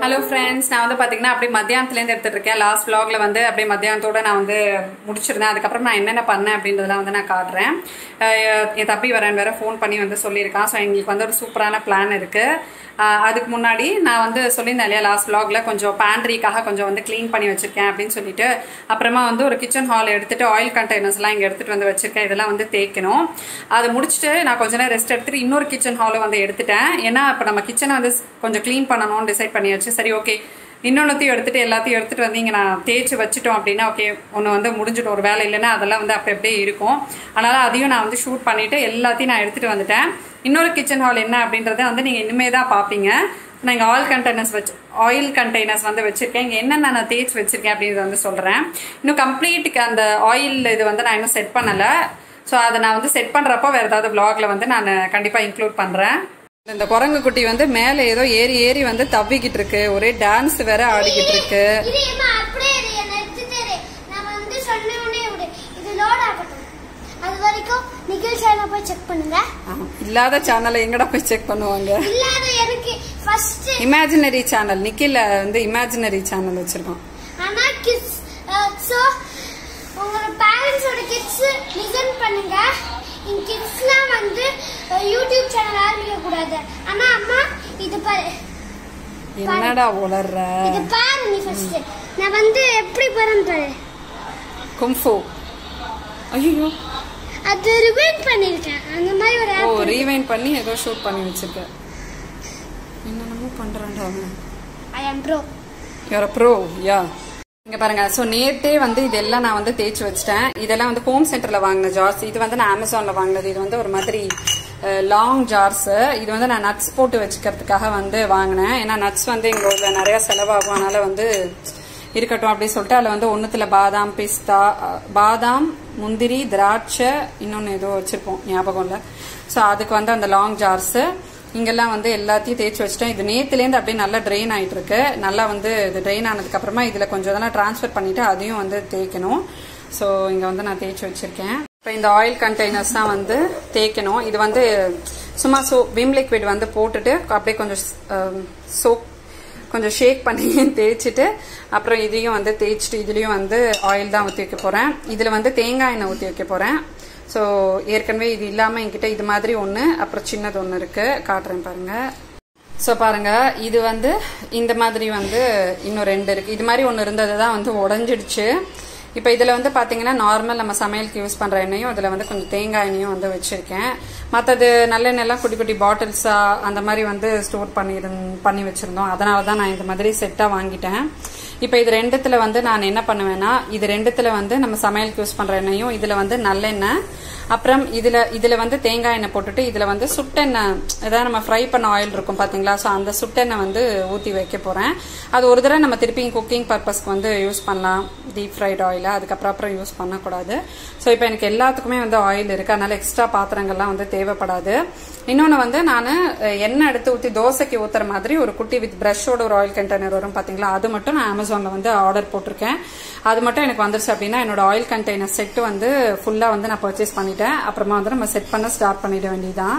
Hello friends நான் வந்து பார்த்தீங்கன்னா அப்படியே மத்தியானத்துலேருந்து எடுத்துட்டு இருக்கேன் லாஸ்ட் vlogல வந்து அப்படியே மத்தியானத்தோட நான் வந்து முடிச்சிருந்தேன் அதுக்கப்புறம் நான் என்னென்ன பண்ணேன் அப்படின்றதெல்லாம் வந்து நான் காட்டுறேன் அஹ் என் தம்பி வரேன் வேற ஃபோன் பண்ணி வந்து சொல்லியிருக்கான் ஸோ எங்களுக்கு வந்து ஒரு சூப்பரான பிளான் இருக்கு அஹ் அதுக்கு முன்னாடி நான் வந்து சொல்லியிருந்தேன் இல்லையா லாஸ்ட் vlogல கொஞ்சம் பேண்ட்ரிக்காக கொஞ்சம் வந்து க்ளீன் பண்ணி வச்சிருக்கேன் அப்படின்னு சொல்லிட்டு அப்புறமா வந்து ஒரு கிச்சன் ஹால் எடுத்துட்டு ஆயில் கண்டெய்னர்ஸ்லாம் இங்கே எடுத்துட்டு வந்து வச்சிருக்கேன் இதெல்லாம் வந்து தேய்க்கணும் அதை முடிச்சுட்டு நான் கொஞ்ச நேரம் ரெஸ்ட் எடுத்துட்டு இன்னொரு கிச்சன் ஹாலும் வந்து எடுத்துட்டேன் ஏன்னா இப்போ நம்ம கிச்சனை வந்து கொஞ்சம் க்ளீன் பண்ணணும்னு டிசைட் பண்ணியாச்சு சரி ஓகே இன்னொன்னுத்தையும் எடுத்துட்டு எல்லாத்தையும் எடுத்துட்டு வந்து இங்கே நான் தேய்ச்சி வச்சுட்டோம் அப்படின்னா ஓகே ஒன்று வந்து முடிஞ்சிடும் ஒரு வேலை இல்லைன்னா அதெல்லாம் வந்து அப்படி அப்படியே இருக்கும் அதனால அதையும் நான் வந்து ஷூட் பண்ணிட்டு எல்லாத்தையும் நான் எடுத்துட்டு வந்துட்டேன் இன்னொரு கிச்சன் ஹால் என்ன அப்படின்றத வந்து நீங்கள் இனிமே தான் பார்ப்பீங்க நான் இங்கே ஆயில் கண்டெய்னர்ஸ் வச்சு ஆயில் கண்டெய்னர்ஸ் வந்து வச்சுருக்கேன் இங்கே என்னென்ன நான் தேய்ச்சி வச்சுருக்கேன் அப்படின்றத வந்து சொல்கிறேன் இன்னும் கம்ப்ளீட்டுக்கு அந்த ஆயில் இது வந்து நான் இன்னும் செட் பண்ணலை ஸோ அதை நான் வந்து செட் பண்ணுறப்போ வேறு ஏதாவது vlogல வந்து நான் கண்டிப்பாக இன்க்ளூட் பண்ணுறேன் இந்த குரங்கு குட்டி வந்து மேலே ஏதோ ஏறி ஏறி வந்து தவ்விக்கிட்டு இருக்கு ஒரே டான்ஸ் வேற ஆடிக்கிட்டு இருக்கு இது ஏம்மா அப்படியே இரு, என்னை எடுத்துட்டு இரு. நான் வந்து சொன்ன உடனே விடு. இது load ஆகட்டும். அது வரைக்கும் நிகில் channel போய் check பண்ணுங்க. ஆமா. இல்லாத சேனலை எங்கடா போய் செக் பண்ணுவாங்க இல்லாத எனக்கு first இமேஜினரி சேனல் நிக்கில வந்து இமேஜினரி சேனல் வச்சிருக்கோம் ஆனா kids, அஹ், so, உங்களோட parents ஓட kids listen பண்ணுங்க. என் kids லாம் வந்து அஹ், YouTube channel ஆரம்பிக்க கூடாது. ஆனா அம்மா இது பாரு என்னடா உளர்ற இது பாரு நீ first. நான் வந்து எப்படி போறேன்னு பாரு கும்ஃபு ஐயோ அது ரிவைன் பண்ணிருக்கேன் அந்த மாதிரி ஒரு ஓ ஆப் ரீவைண்ட் பண்ணி ஏதோ ஷூட் பண்ணி வச்சிருக்க என்னென்னமோ பண்றான்டா அவன் I am bro you are bro yeah இங்க பாருங்க ஸோ நேத்தே வந்து இதெல்லாம் நான் வந்து தேய்ச்சி வச்சிட்டேன் இதெல்லாம் வந்து ஹோம் சென்டர்ல வாங்கின ஜார்ஸ் இது வந்து நான் அமேசான்ல வாங்கினது இது வந்து ஒரு மாதிரி லாங் ஜார்ஸ் இது வந்து நான் நட்ஸ் போட்டு வச்சுக்கிறதுக்காக வந்து வாங்கினேன் ஏன்னா நட்ஸ் வந்து எங்க ஊர்ல நிறைய செலவாகும் அதனால வந்து இருக்கட்டும் அப்படின்னு சொல்லிட்டு அதுல வந்து ஒண்ணுத்துல பாதாம் பிஸ்தா அஹ், பாதாம் முந்திரி திராட்சை இன்னொன்னு ஏதோ வச்சிருப்போம் ஞாபகம் இல்ல ஸோ அதுக்கு வந்து அந்த லாங் ஜார்ஸ் இங்கெல்லாம் வந்து எல்லாத்தையும் தேய்ச்சி வச்சிட்டேன் இது நேத்துலேருந்து அப்படியே நல்லா ட்ரெயின் ஆயிட்டு இருக்கு நல்லா வந்து இது ட்ரெயின் ஆனதுக்கு அப்புறமா இதுல கொஞ்சம் இதெல்லாம் ட்ரான்ஸ்ஃபர் பண்ணிட்டு அதையும் வந்து தேய்க்கணும் ஸோ இங்க வந்து நான் தேய்ச்சி வச்சிருக்கேன் இப்போ இந்த ஆயில் கண்டெய்னர்ஸ் தான் வந்து தேய்க்கணும் இது வந்து சும்மா சோ விம் லிக்விட் வந்து போட்டுட்டு அப்படியே கொஞ்சம் சோப் கொஞ்சம் ஷேக் பண்ணி தேய்ச்சிட்டு அப்புறம் இதையும் வந்து தேய்ச்சிட்டு இதுலயும் வந்து ஆயில் தான் ஊற்றி வைக்க போறேன் இதுல வந்து தேங்காய் எண்ணெய் ஊற்றி வைக்க போறேன் ஸோ ஏற்கனவே இது இல்லாம என்கிட்ட இது மாதிரி ஒன்று அப்புறம் சின்னது ஒன்று இருக்கு காட்டுறேன் பாருங்க ஸோ பாருங்க இது வந்து இந்த மாதிரி வந்து இன்னும் ரெண்டு இருக்கு இது மாதிரி ஒன்று இருந்தது தான் வந்து உடஞ்சிடுச்சு இப்போ இதில் வந்து பார்த்தீங்கன்னா நார்மல் நம்ம சமையலுக்கு யூஸ் பண்ணுற எண்ணெயும் இதில் வந்து கொஞ்சம் தேங்காய் எண்ணெயும் வந்து வச்சுருக்கேன் மற்றது நல்லெண்ணெய்லாம் குட்டி குட்டி பாட்டில்ஸாக அந்த மாதிரி வந்து ஸ்டோர் பண்ணியிருந் பண்ணி வச்சுருந்தோம் அதனால தான் நான் இந்த மாதிரி செட்டாக வாங்கிட்டேன் இப்போ இது ரெண்டுத்துல வந்து நான் என்ன பண்ணுவேன்னா இது ரெண்டுத்துல வந்து நம்ம சமையலுக்கு யூஸ் பண்ற எண்ணெயும் இதுல வந்து நல்லெண்ணெய் அப்புறம் இதுல இதுல வந்து தேங்காய் எண்ணெய் போட்டுட்டு இதுல வந்து சுட்டெண்ணெய் ஏதாவது நம்ம ஃப்ரை பண்ண ஆயில் இருக்கும் பாத்தீங்களா ஸோ அந்த சுட்டெண்ணெய் வந்து ஊத்தி வைக்க போறேன் அது ஒரு தடவை நம்ம திருப்பி குக்கிங் பர்பஸ்க்கு வந்து யூஸ் பண்ணலாம் டீப் ஃப்ரைட் ஆயில அதுக்கப்புறம் அப்புறம் யூஸ் பண்ணக்கூடாது ஸோ இப்போ எனக்கு எல்லாத்துக்குமே வந்து ஆயில் இருக்கு அதனால எக்ஸ்ட்ரா பாத்திரங்கள்லாம் வந்து தேவைப்படாது இன்னொன்று வந்து நான் எண்ணெய் எடுத்து ஊற்றி தோசைக்கு ஊத்துற மாதிரி ஒரு குட்டி வித் ப்ரஷோட ஒரு ஆயில் கண்டெய்னர் வரும் பாத்தீங்களா அது மட்டும் நான் அமேசான்ல வந்து ஆர்டர் போட்டிருக்கேன் அது மட்டும் எனக்கு வந்துருச்சு அப்படின்னா என்னோட ஆயில் கண்டெய்னர் செட் வந்து ஃபுல்லா வந்து நான் பர்ச்சேஸ் பண்ணிட்டேன் அப்புறமா வந்து நம்ம செட் பண்ண ஸ்டார்ட் பண்ணிட வேண்டியதுதான்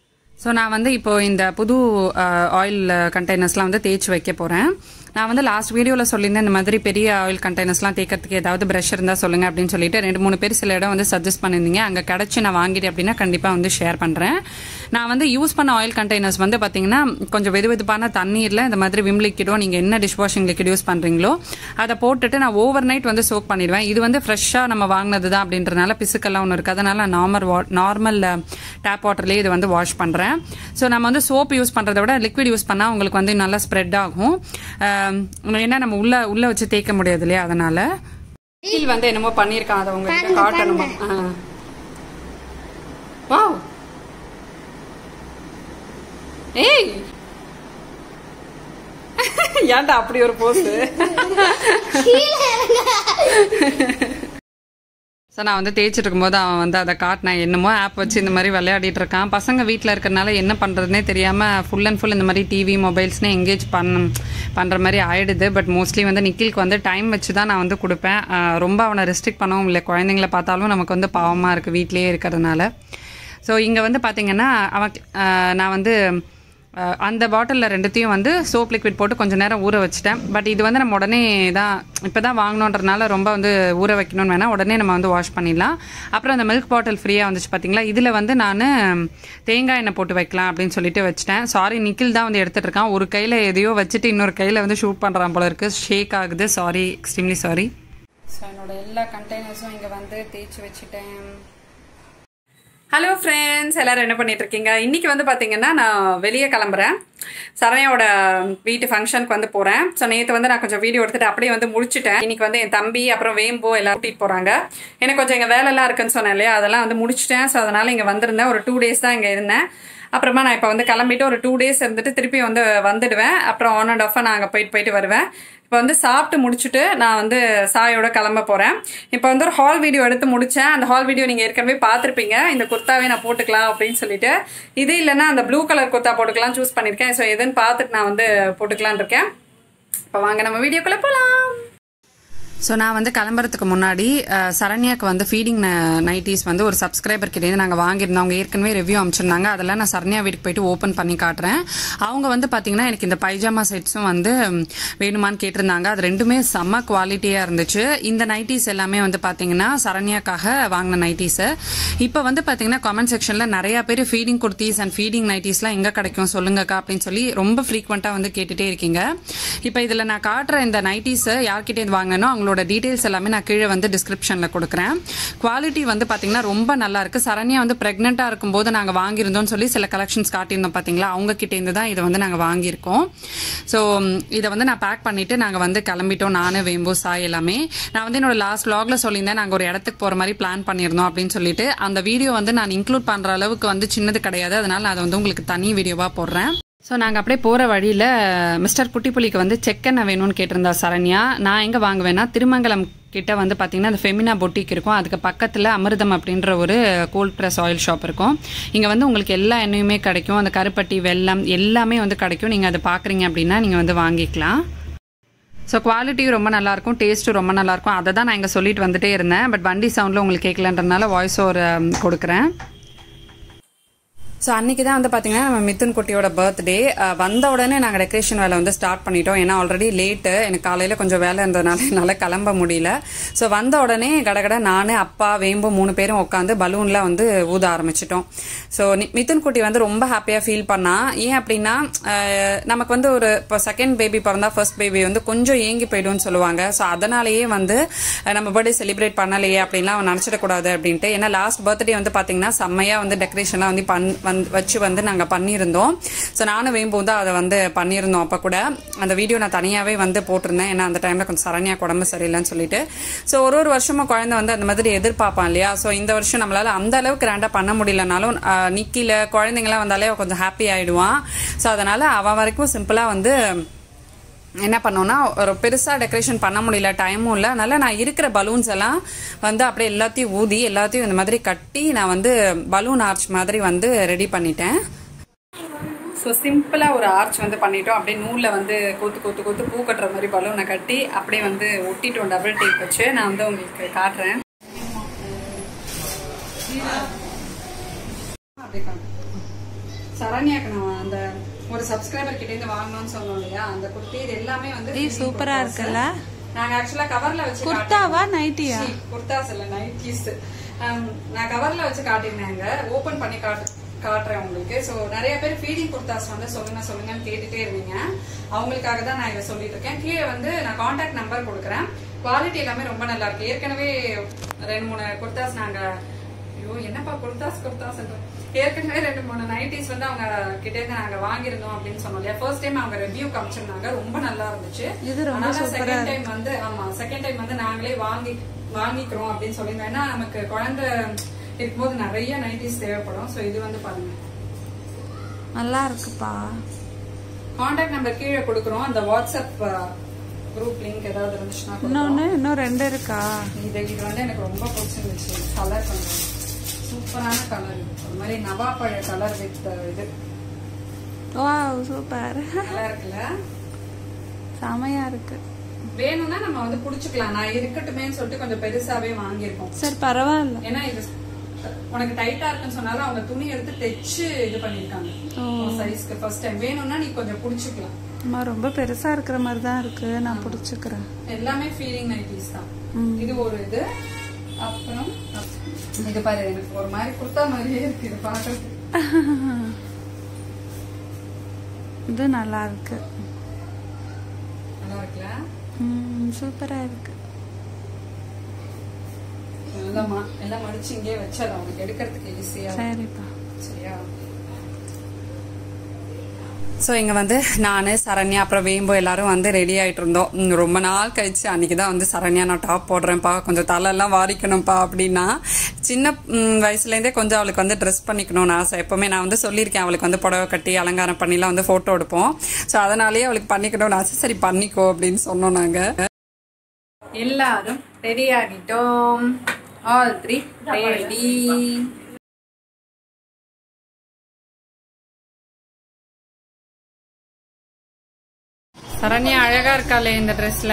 ஸோ நான் வந்து இப்போ இந்த புது ஆயில் கண்டெய்னர்ஸ்லாம் வந்து தேய்ச்சி வைக்க போகிறேன் நான் வந்து லாஸ்ட் வீடியோவில் சொல்லியிருந்தேன் இந்த மாதிரி பெரிய ஆயில் கண்டெய்னர்ஸ்லாம் தேய்க்கிறதுக்கு ஏதாவது ப்ரஷ் இருந்தால் சொல்லுங்க அப்படின்னு சொல்லிட்டு ரெண்டு மூணு பேர் சில இடம் வந்து சஜஸ்ட் பண்ணியிருந்தீங்க அங்கே கிடச்சி நான் வாங்கிட்டேன் அப்படின்னா கண்டிப்பாக வந்து ஷேர் பண்ணுறேன் நான் வந்து யூஸ் பண்ண ஆயில் கண்டெய்னர்ஸ் வந்து பார்த்தீங்கன்னா கொஞ்சம் வெது வெதுப்பான தண்ணீரில் இந்த மாதிரி விம் லிக்விடோ நீங்கள் என்ன டிஷ் வாஷிங் லிக்விட் யூஸ் பண்ணுறீங்களோ அதை போட்டுட்டு நான் ஓவர் நைட் வந்து சோக் பண்ணிடுவேன் இது வந்து ஃப்ரெஷ்ஷாக நம்ம வாங்கினது தான் அப்படின்றனால பிசுக்கெல்லாம் ஒன்று இருக்குது அதனால நார்மல் நார்மல் டேப் வாட்டர்லேயே இது வந்து வாஷ் பண்ணுறேன் ஸோ நம்ம வந்து சோப் யூஸ் பண்ணுறத விட லிக்விட் யூஸ் பண்ணால் உங்களுக்கு வந்து நல்லா ஸ்ப்ரெட் ஆகும் ஆம், ஏன்னா நம்ம உள்ள உள்ள வச்சு தேய்க்க முடியாது இல்லையா அதனால கீழ் வந்து என்னமோ பண்ணியிருக்கான் அதை உங்களுக்கு காட்டணுமா ஆ. வாவ் ஏய் ஏன்டா அப்படி ஒரு போஸ் ஸோ நான் வந்து தேய்ச்சிட்டு இருக்கும்போது அவன் வந்து அதை காட்டினேன் என்னமோ ஆப் வச்சு இந்த மாதிரி விளையாடிட்டு இருக்கான் பசங்க வீட்டில் இருக்கிறனால என்ன பண்ணுறதுனே தெரியாமல் ஃபுல் அண்ட் ஃபுல் இந்த மாதிரி டிவி மொபைல்ஸ்னு எங்கேஜ் பண்ண பண்ணுற மாதிரி ஆயிடுது பட் மோஸ்ட்லி வந்து நிக்கிலுக்கு வந்து டைம் வச்சு தான் நான் வந்து கொடுப்பேன் ஆஹ் ரொம்ப அவனை ரெஸ்ட்ரிக்ட் பண்ணவும் இல்லை குழந்தைங்கள பார்த்தாலும் நமக்கு வந்து பாவமாக இருக்குது வீட்டிலேயே இருக்கிறதுனால ஸோ இங்கே வந்து பார்த்தீங்கன்னா அவன் ஆஹ் நான் வந்து அஹ், அந்த பாட்டிலில் ரெண்டுத்தையும் வந்து சோப் லிக்விட் போட்டு கொஞ்சம் நேரம் ஊற வச்சுட்டேன் பட் இது வந்து நம்ம உடனே தான் இப்போ தான் வாங்கணுன்றனால ரொம்ப வந்து ஊற வைக்கணும்னு வேணால் உடனே நம்ம வந்து வாஷ் பண்ணிடலாம் அப்புறம் அந்த மில்க் பாட்டில் ஃப்ரீயாக வந்துச்சு பார்த்தீங்களா இதில் வந்து நான் தேங்காய் எண்ணெய் போட்டு வைக்கலாம் அப்படின்னு சொல்லிட்டு வச்சுட்டேன் சாரி நிக்கில் தான் வந்து எடுத்துகிட்டு இருக்கான் ஒரு கையில் எதையோ வச்சுட்டு இன்னொரு கையில் வந்து ஷூட் பண்ணுறான் போல இருக்கு ஷேக் ஆகுது சாரி எக்ஸ்ட்ரீம்லி சாரி ஸோ என்னோட எல்லா கண்டெய்னர்ஸும் இங்கே வந்து தேய்ச்சி வச்சுட்டேன் ஹலோ ஃப்ரெண்ட்ஸ் எல்லாரும் என்ன பண்ணிட்டு இருக்கீங்க இன்னைக்கு வந்து பாத்தீங்கன்னா நான் வெளியே கிளம்புறேன் சரண்யாவோட வீட்டு ஃபங்க்ஷனுக்கு வந்து போறேன் ஸோ நேற்று வந்து நான் கொஞ்சம் வீடியோ எடுத்துட்டு அப்படியே வந்து முடிச்சிட்டேன் இன்னைக்கு வந்து என் தம்பி அப்புறம் வேம்போ எல்லாம் கூட்டிட்டு போறாங்க எனக்கு கொஞ்சம் எங்க வேலை எல்லாம் இருக்குன்னு சொன்னேன் இல்லையா அதெல்லாம் வந்து முடிச்சிட்டேன் ஸோ அதனால இங்க வந்திருந்தேன் ஒரு டூ டேஸ் தான் இங்க இருந்தேன் அப்புறமா நான் இப்போ வந்து கிளம்பிட்டு ஒரு டூ டேஸ் இருந்துட்டு திருப்பி வந்து வந்துடுவேன் அப்புறம் ஆன் அண்ட் ஆஃபாக நான் அங்கே போயிட்டு போயிட்டு வருவேன் இப்போ வந்து சாப்பிட்டு முடிச்சுட்டு நான் வந்து சாயோட கிளம்ப போகிறேன் இப்போ வந்து ஒரு ஹால் வீடியோ எடுத்து முடித்தேன் அந்த ஹால் வீடியோ நீங்கள் ஏற்கனவே பார்த்துருப்பீங்க இந்த குர்த்தாவே நான் போட்டுக்கலாம் அப்படின்னு சொல்லிட்டு இது இல்லைன்னா அந்த ப்ளூ கலர் குர்த்தா போட்டுக்கலாம் சூஸ் பண்ணியிருக்கேன் ஸோ எதுன்னு பார்த்துட்டு நான் வந்து போட்டுக்கலான்னு இருக்கேன் இப்போ வாங்க நம்ம வீடியோக்குள்ளே போகலாம் ஸோ நான் வந்து கிளம்புறதுக்கு முன்னாடி அஹ், சரண்யாக்கு வந்து ஃபீடிங் நைட்டிஸ் வந்து ஒரு சப்ஸ்கிரைபர் கிட்டேருந்து நாங்கள் வாங்கியிருந்தோம் அவங்க ஏற்கனவே ரிவ்யூ அனுப்பிச்சிருந்தாங்க அதெல்லாம் நான் சரண்யா வீட்டுக்கு போயிட்டு ஓப்பன் பண்ணி காட்டுறேன் அவங்க வந்து பார்த்தீங்கன்னா எனக்கு இந்த பைஜாமா செட்ஸும் வந்து ம், வேணுமான்னு கேட்டிருந்தாங்க அது ரெண்டுமே செம்ம குவாலிட்டியாக இருந்துச்சு இந்த நைட்டிஸ் எல்லாமே வந்து பார்த்தீங்கன்னா சரண்யாக்காக வாங்கின நைட்டிஸு இப்போ வந்து பார்த்தீங்கன்னா கமெண்ட் செக்ஷனில் நிறைய பேர் ஃபீடிங் குர்த்திஸ் அண்ட் ஃபீடிங் நைட்டிஸ்லாம் எங்கே கிடைக்கும் சொல்லுங்கக்கா அப்படின்னு சொல்லி ரொம்ப ஃப்ரீக்வெண்ட்டாக வந்து கேட்டுட்டே இருக்கீங்க இப்போ இதில் நான் காட்டுற இந்த நைட்டிஸை யார்கிட்டேருந்து வாங்கினோ அவங்களோட டீட்டெயில்ஸ் எல்லாமே நான் கீழே வந்து டிஸ்கிரிப்ஷனில் கொடுக்குறேன் குவாலிட்டி வந்து பார்த்தீங்கன்னா ரொம்ப நல்லா இருக்கு சரண்யா வந்து ப்ரெக்னெண்ட்டாக இருக்கும்போது நாங்கள் வாங்கியிருந்தோம்னு சொல்லி சில கலெக்ஷன்ஸ் காட்டியிருந்தோம் பார்த்தீங்களா அவங்க கிட்டேருந்து தான் இதை வந்து நாங்கள் வாங்கியிருக்கோம் ஸோ இதை வந்து நான் பேக் பண்ணிட்டு நாங்கள் வந்து கிளம்பிட்டோம் நானு வேம்பு சாய் எல்லாமே நான் வந்து என்னோட லாஸ்ட் vlogல சொல்லியிருந்தேன் நாங்கள் ஒரு இடத்துக்கு போகிற மாதிரி பிளான் பண்ணியிருந்தோம் அப்படின்னு சொல்லிட்டு அந்த வீடியோ வந்து நான் இன்க்ளூட் பண்ணுற அளவுக்கு வந்து சின்னது கிடையாது அதனால நான் அதை வந்து உங்களுக்கு தனி வீடியோவாக போடுறேன் ஸோ நாங்கள் அப்படியே போகிற வழியில் மிஸ்டர் குட்டிப்புலிக்கு வந்து செக்கெண்ணெய் வேணும்னு கேட்டிருந்தா சரண்யா நான் எங்கே வாங்குவேன்னா திருமங்கலம் கிட்ட வந்து பார்த்தீங்கன்னா அந்த ஃபெமினா பொட்டிக் இருக்கும் அதுக்கு பக்கத்தில் அமிர்தம் அப்படின்ற ஒரு கோல்ட் ப்ரெஸ் ஆயில் ஷாப் இருக்கும் இங்கே வந்து உங்களுக்கு எல்லா எண்ணெயுமே கிடைக்கும் அந்த கருப்பட்டி வெல்லம் எல்லாமே வந்து கிடைக்கும் நீங்கள் அதை பார்க்குறீங்க அப்படின்னா நீங்கள் வந்து வாங்கிக்கலாம் ஸோ குவாலிட்டியும் ரொம்ப நல்லா இருக்கும் டேஸ்ட்டும் ரொம்ப நல்லா இருக்கும் அதை தான் நான் இங்கே சொல்லிட்டு வந்துட்டே இருந்தேன் பட் வண்டி சவுண்டில் உங்களுக்கு கேட்கலன்றனால வாய்ஸ் ஓவர் கொடுக்குறேன் ஸோ அன்றைக்கி தான் வந்து பார்த்தீங்கன்னா நம்ம மிதுன் குட்டியோட பர்த்டே வந்த உடனே நாங்கள் டெக்கரேஷன் வேலை வந்து ஸ்டார்ட் பண்ணிட்டோம் ஏன்னா ஆல்ரெடி லேட்டு எனக்கு காலையில் கொஞ்சம் வேலை இருந்ததுனால என்னால் கிளம்ப முடியல ஸோ வந்த உடனே கடகட நான் அப்பா வேம்பு மூணு பேரும் உட்காந்து பலூன்லாம் வந்து ஊத ஆரம்பிச்சிட்டோம் ஸோ மிதுன் குட்டி வந்து ரொம்ப ஹாப்பியாக ஃபீல் பண்ணா ஏன் அப்படின்னா அஹ், நமக்கு வந்து ஒரு இப்போ செகண்ட் பேபி பிறந்தா ஃபர்ஸ்ட் பேபி வந்து கொஞ்சம் ஏங்கி போயிடும்னு சொல்லுவாங்க ஸோ அதனாலேயே வந்து அஹ், நம்ம பர்த்டே செலிப்ரேட் பண்ணலையே அப்படின்லாம் அவன் நினச்சிடக்கூடாது அப்படின்ட்டு ஏன்னா லாஸ்ட் பர்த்டே வந்து பார்த்தீங்கன்னா செம்மையாக வந்து டெக்கரேஷன்லாம் வந்து பண் வந்து வச்சு வந்து நாங்கள் பண்ணியிருந்தோம் ஸோ நானும் வேம்பும் தான் அதை வந்து பண்ணியிருந்தோம் அப்போ கூட அந்த வீடியோ நான் தனியாகவே வந்து போட்டிருந்தேன் ஏன்னா அந்த டைமில் கொஞ்சம் சரணியா உடம்பு சரியில்லைன்னு சொல்லிட்டு ஸோ ஒரு ஒரு வருஷமும் குழந்தை வந்து அந்த மாதிரி எதிர்பார்ப்பான் இல்லையா ஸோ இந்த வருஷம் நம்மளால அந்த அளவுக்கு கிராண்டாக பண்ண முடியலனாலும் ஆஹ், நிக்கில குழந்தைங்களாம் வந்தாலே அவன் கொஞ்சம் ஹாப்பி ஆயிடுவான் ஸோ அதனால அவன் வரைக்கும் சிம்பிளாக வந்து என்ன பண்ணோம்னா ஒரு பெருசாக டெக்கரேஷன் பண்ண முடியல டைமும் இல்லை அதனால நான் இருக்கிற பலூன்ஸ் எல்லாம் வந்து அப்படியே எல்லாத்தையும் ஊதி எல்லாத்தையும் இந்த மாதிரி கட்டி நான் வந்து பலூன் ஆர்ச் மாதிரி வந்து ரெடி பண்ணிட்டேன் ஸோ சிம்பிளாக ஒரு ஆர்ச் வந்து பண்ணிட்டோம் அப்படியே நூலில் வந்து கொத்து கொத்து கொத்து பூ கட்டுற மாதிரி பலூனை கட்டி அப்படியே வந்து ஒட்டிட்டோம் டபுள் டேப் வச்சு நான் வந்து உங்களுக்கு காட்டுறேன் அப்படியே காட்டு. சரண்யாக்கு நான் அந்த ஒரு சப்ஸ்கிரைபர் கிட்ட இருந்து வாங்கணும்னு சொன்னோம் இல்லையா அந்த குர்த்தி இது எல்லாமே வந்து ஏய், சூப்பரா இருக்குல்ல? நாங்க ஆக்சுவலா கவர்ல வச்சு குர்தாவா நைட்டியா சீ, குர்தாஸ் இல்ல நைட்டிஸ் நான் கவர்ல வச்சு காட்டியிருந்தேங்க ஓபன் பண்ணி காட்டு காட்டுறேன் உங்களுக்கு சோ நிறைய பேர் ஃபீடிங் குர்தாஸ் வந்து சொல்லுங்க சொல்லுங்கன்னு கேட்டுட்டே இருந்தீங்க அவங்களுக்காக தான் நான் இதை சொல்லிட்டு இருக்கேன் கீழே வந்து நான் காண்டாக்ட் நம்பர் கொடுக்குறேன் குவாலிட்டி எல்லாமே ரொம்ப நல்லா இருக்கு ஏற்கனவே ரெண்டு மூணு குர்தாஸ் நாங்க ஐயோ என்னப்பா குர்தாஸ் குர்தாஸ் ஏற்கனவே ரெண்டு மூணு நைட்டிஸ் வந்து அவங்க கிட்ட இருந்து நாங்க வாங்கியிருந்தோம் அப்படின்னு சொன்னோம் இல்லையா ஃபர்ஸ்ட் டைம் அவங்க ரிவ்யூ காமிச்சிருந்தாங்க ரொம்ப நல்லா இருந்துச்சு இது ரொம்ப அதனால சூப்பரா செகண்ட் டைம் வந்து ஆமா செகண்ட் டைம் வந்து நாங்களே வாங்கி வாங்கிக்கிறோம் அப்படின்னு சொல்லியிருந்தோம் ஏன்னா நமக்கு குழந்தை இருக்கும்போது நிறைய நைட்டிஸ் தேவைப்படும் சோ இது வந்து பாருங்க நல்லா இருக்குப்பா காண்டாக்ட் நம்பர் கீழே கொடுக்குறோம் அந்த வாட்ஸ்அப் குரூப் லிங்க் ஏதாவது இருந்துச்சுன்னா கொடுக்குறோம். இன்னொன்னு இன்னும் ரெண்டு இருக்கா இது இது வந்து எனக்கு ரொம்ப பிடிச்சிருந்துச்சு கலர் கொஞ்சம் சூப்பரான கலர் ஒரு மாதிரி நவாப்பழ கலர் வித் இது வாவ் சூப்பர் நல்லா இருக்குல்ல செமையா இருக்கு வேணும்னா நம்ம வந்து புடிச்சுக்கலாம் நான் இருக்கட்டுமேன்னு சொல்லிட்டு கொஞ்சம் பெருசாவே வாங்கியிருக்கோம் சரி பரவாயில்ல ஏன்னா இது உனக்கு டைட்டா இருக்குன்னு சொன்னாலும் அவங்க துணி எடுத்து தைச்சு இது பண்ணிருக்காங்க சைஸ்க்கு ஃபர்ஸ்ட் டைம் வேணும்னா நீ கொஞ்சம் புடிச்சுக்கலாம் அம்மா ரொம்ப பெருசா இருக்கிற மாதிரி தான் இருக்கு நான் பிடிச்சிக்கிறேன் எல்லாமே ஃபீலிங் நைட்டிஸ் தான் இது ஒரு இது அப்புறம் இது பாரு எனக்கு ஒரு மாதிரி குர்த்தா மாதிரியே இருக்கு இது பாக்குறதுக்கு இது நல்லா இருக்கு நல்லா இருக்குல்ல ம், சூப்பரா இருக்கு நல்லா மா- எல்லாம் மடிச்சு இங்கே வச்சிடலாம் உனக்கு எடுக்கிறதுக்கு ஈஸியா சரிப்பா சரியா ஸோ இங்கே வந்து நான் சரண்யா அப்புறம் வேம்பு எல்லாரும் வந்து ரெடி ஆயிட்டு இருந்தோம் ம், ரொம்ப நாள் கழிச்சு அன்னைக்கு தான் வந்து சரண்யா நான் டாப் போடுறேன்ப்பா கொஞ்சம் தலையெல்லாம் வாரிக்கணும்ப்பா அப்படின்னா சின்ன ம், வயசுலேருந்தே கொஞ்சம் அவளுக்கு வந்து ட்ரெஸ் பண்ணிக்கணும்னு ஆசை எப்பவுமே நான் வந்து சொல்லியிருக்கேன் அவளுக்கு வந்து புடவை கட்டி அலங்காரம் பண்ணிலாம் வந்து ஃபோட்டோ எடுப்போம் ஸோ அதனாலேயே அவளுக்கு பண்ணிக்கணும்னு ஆசை சரி பண்ணிக்கோ அப்படின்னு சொன்னோம் நாங்கள் எல்லாரும் ரெடி ஆகிட்டோம் ஆல் த்ரீ ரெடி சரண்யா அழகா இருக்காளே இந்த ட்ரெஸ்ல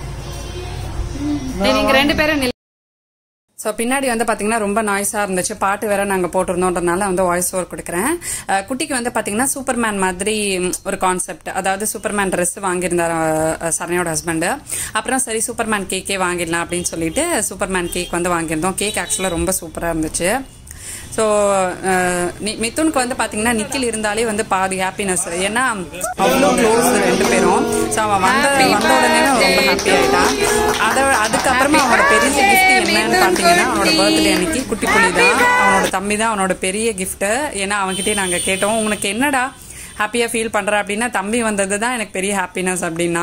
நீங்க ரெண்டு பேரும் நில் ஸோ பின்னாடி வந்து பார்த்தீங்கன்னா ரொம்ப நாய்ஸாக இருந்துச்சு பாட்டு வேற நாங்கள் போட்டிருந்தோன்றதுனால வந்து வாய்ஸ் ஓவர் கொடுக்குறேன் அஹ் குட்டிக்கு வந்து பார்த்தீங்கன்னா சூப்பர்மேன் மாதிரி ம், ஒரு கான்செப்ட் அதாவது சூப்பர்மேன் ட்ரெஸ் வாங்கியிருந்தார் அஹ், சரண்யோட ஹஸ்பண்டு அப்புறம் சரி சூப்பர்மேன் கேக்கே வாங்கிடலாம் அப்படின்னு சொல்லிட்டு சூப்பர்மேன் கேக் வந்து வாங்கியிருந்தோம் கேக் ஆக்சுவலாக ரொம்ப சூப்பராக இருந்துச்சு ஸோ மிதுனுக்கு வந்து பார்த்தீங்கன்னா நிக்கில் இருந்தாலே வந்து பாதி ஹாப்பினஸ் ஏன்னா அவ்வளோ க்ளோஸ் ரெண்டு பேரும் ஸோ அவன் வந்த வந்த உடனே அவன் ரொம்ப ஹாப்பி ஆயிட்டான் அதை அதுக்கப்புறமா அவனோட பெரிய கிஃப்ட் என்னன்னு பார்த்தீங்கன்னா அவனோட பர்த்டே அன்னைக்கு குட்டி புலி தான் அவனோட தம்பி தான் அவனோட பெரிய கிஃப்ட்டு ஏன்னா அவன்கிட்டயே நாங்கள் கேட்டோம் உனக்கு என்னடா ஹாப்பியாக ஃபீல் பண்ணுற அப்படின்னா தம்பி வந்தது தான் எனக்கு பெரிய ஹாப்பினஸ் அப்படின்னா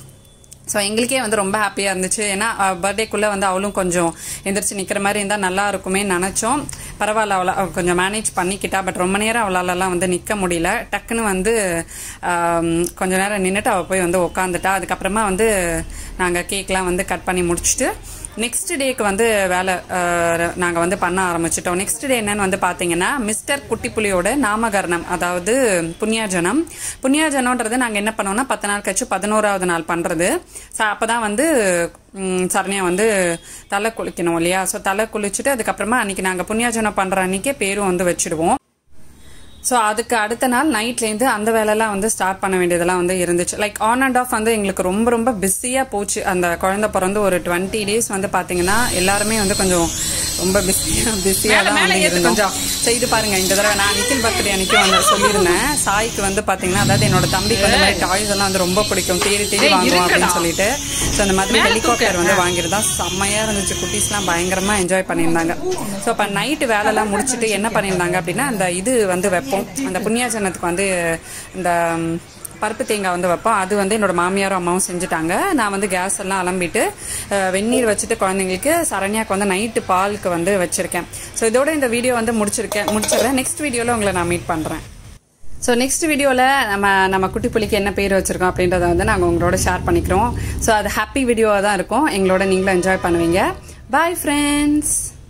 ஸோ எங்களுக்கே வந்து ரொம்ப ஹாப்பியாக இருந்துச்சு ஏன்னா பர்த்டேக்குள்ளே வந்து அவளும் கொஞ்சம் எந்திரிச்சு நிற்கிற மாதிரி இருந்தால் நல்லா இருக்குமே நினச்சோம் பரவாயில்ல அவளை அவ கொஞ்சம் மேனேஜ் பண்ணிக்கிட்டா பட் ரொம்ப நேரம் அவளாலலாம் வந்து நிற்க முடியல டக்குன்னு வந்து ஆம், கொஞ்ச நேரம் நின்றுட்டு அவள் போய் வந்து உக்காந்துட்டா அதுக்கப்புறமா வந்து நாங்கள் கேக்லாம் வந்து கட் பண்ணி முடிச்சுட்டு நெக்ஸ்ட் டேக்கு வந்து வேலை நாங்கள் வந்து பண்ண ஆரம்பிச்சிட்டோம் நெக்ஸ்ட் டே என்னன்னு வந்து பார்த்தீங்கன்னா மிஸ்டர் குட்டிப்புலியோட நாமகரணம் அதாவது புண்ணியாஜனம் புண்ணியாஜனம்ன்றது நாங்கள் என்ன பண்ணோம்னா பத்து நாள் கழிச்சு பதினோராவது நாள் பண்ணுறது ஸோ அப்போ தான் வந்து ம், சரண்யா வந்து தலை குளிக்கணும் இல்லையா ஸோ தலை குளிச்சுட்டு அதுக்கப்புறமா அன்னைக்கு நாங்கள் புண்ணியாஜனம் பண்ணுற அன்னைக்கே பேரும் வந்து வச்சிடுவோம் ஸோ அதுக்கு அடுத்த நாள் நைட்லேருந்து அந்த வேலைலாம் வந்து ஸ்டார்ட் பண்ண வேண்டியதெல்லாம் வந்து இருந்துச்சு லைக் ஆன் அண்ட் ஆஃப் வந்து எங்களுக்கு ரொம்ப ரொம்ப பிஸியாக போச்சு அந்த குழந்தை பிறந்து ஒரு டுவெண்ட்டி டேஸ் வந்து பார்த்தீங்கன்னா எல்லாருமே வந்து கொஞ்சம் ரொம்ப பிஸியாக பிஸியாக தான் வந்து இருந்தோம் ஸோ இது பாருங்க இந்த தடவை நான் நிக்கில் பர்த்டே அன்னைக்கு வந்து சொல்லியிருந்தேன் சாய்க்கு வந்து பார்த்தீங்கன்னா அதாவது என்னோட தம்பிக்கு வந்து மாதிரி டாய்ஸ் எல்லாம் வந்து ரொம்ப பிடிக்கும் தேடி தேடி வாங்குவோம் அப்படின்னு சொல்லிட்டு ஸோ அந்த மாதிரி ஹெலிகாப்டர் வந்து வாங்கியிருந்தா செம்மையாக இருந்துச்சு குட்டீஸ்லாம் பயங்கரமாக என்ஜாய் பண்ணியிருந்தாங்க ஸோ இப்போ நைட்டு வேலைலாம் முடிச்சுட்டு என்ன பண்ணியிருந்தாங்க அப்படின்னா அந்த இது வந்து வைப்போம் அந்த புண்ணியாஜனத்துக்கு வந்து இந்த ம், பருப்பு தேங்காய் வந்து வைப்போம் அது வந்து என்னோட மாமியாரும் அம்மாவும் செஞ்சுட்டாங்க நான் வந்து கேஸ் எல்லாம் அலம்பிட்டு அஹ், வெந்நீர் வச்சுட்டு குழந்தைங்களுக்கு சரண்யாக்கு வந்து நைட்டு பாலுக்கு வந்து வச்சிருக்கேன் ஸோ இதோட இந்த வீடியோ வந்து முடிச்சிருக்கேன் முடிச்சிடுறேன் நெக்ஸ்ட் வீடியோவில் உங்களை நான் மீட் பண்ணுறேன் ஸோ நெக்ஸ்ட் வீடியோவில் நம்ம நம்ம குட்டி புலிக்கு என்ன பேர் வச்சிருக்கோம் அப்படின்றத வந்து நாங்கள் உங்களோட ஷேர் பண்ணிக்கிறோம் ஸோ அது ஹாப்பி வீடியோவாக தான் இருக்கும் எங்களோட நீங்களும் என்ஜாய் பண்ணுவீங்க பாய் ஃப்ரெண்ட்ஸ்